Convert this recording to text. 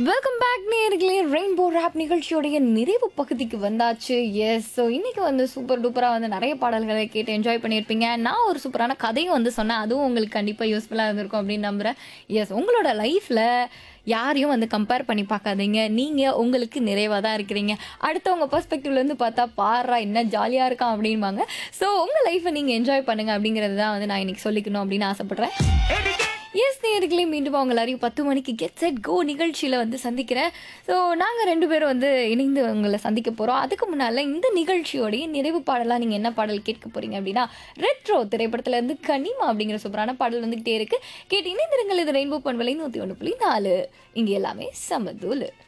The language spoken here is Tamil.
வெல்கம் பேக் நேர்களே ரெயின்போ ரேப் நிகழ்ச்சியோடைய நிறைவு பகுதிக்கு வந்தாச்சு எஸ் ஸோ இன்னைக்கு வந்து சூப்பர் டூப்பராக வந்து நிறைய பாடல்களை கேட்டு என்ஜாய் பண்ணியிருப்பீங்க நான் ஒரு சூப்பரான கதையும் வந்து சொன்னேன் அதுவும் உங்களுக்கு கண்டிப்பாக யூஸ்ஃபுல்லாக இருந்திருக்கும் அப்படின்னு நம்புகிறேன் எஸ் உங்களோட லைஃப்பில் யாரையும் வந்து கம்பேர் பண்ணி பார்க்காதீங்க நீங்கள் உங்களுக்கு நிறைவாக தான் இருக்கிறீங்க அடுத்தவங்க பெர்ஸ்பெக்டிவ்லேருந்து பார்த்தா பாரா என்ன ஜாலியாக இருக்கான் அப்படின்பாங்க ஸோ உங்கள் லைஃப்பை நீங்கள் என்ஜாய் பண்ணுங்க அப்படிங்கிறது தான் வந்து நான் இன்னைக்கு சொல்லிக்கணும் அப்படின்னு ஆசைப்பட்றேன் எஸ் நேர்களே மீண்டும் அவங்க எல்லாரையும் பத்து மணிக்கு கெட் செட் கோ நிகழ்ச்சியில் வந்து சந்திக்கிறேன் ஸோ நாங்கள் ரெண்டு பேரும் வந்து இணைந்து உங்களை சந்திக்க போகிறோம் அதுக்கு முன்னால் இந்த நிகழ்ச்சியோடைய நிறைவு பாடலாக நீங்கள் என்ன பாடல் கேட்க போகிறீங்க அப்படின்னா ரெட்ரோ திரைப்படத்துல இருந்து கனிமா அப்படிங்கிற சூப்பரான பாடல் வந்துகிட்டே இருக்கு கேட்டு இணைந்திருங்கள் இது ரெயின்போ பண்பலை நூற்றி ஒன்று புள்ளி நாலு இங்கே எல்லாமே சமதூலு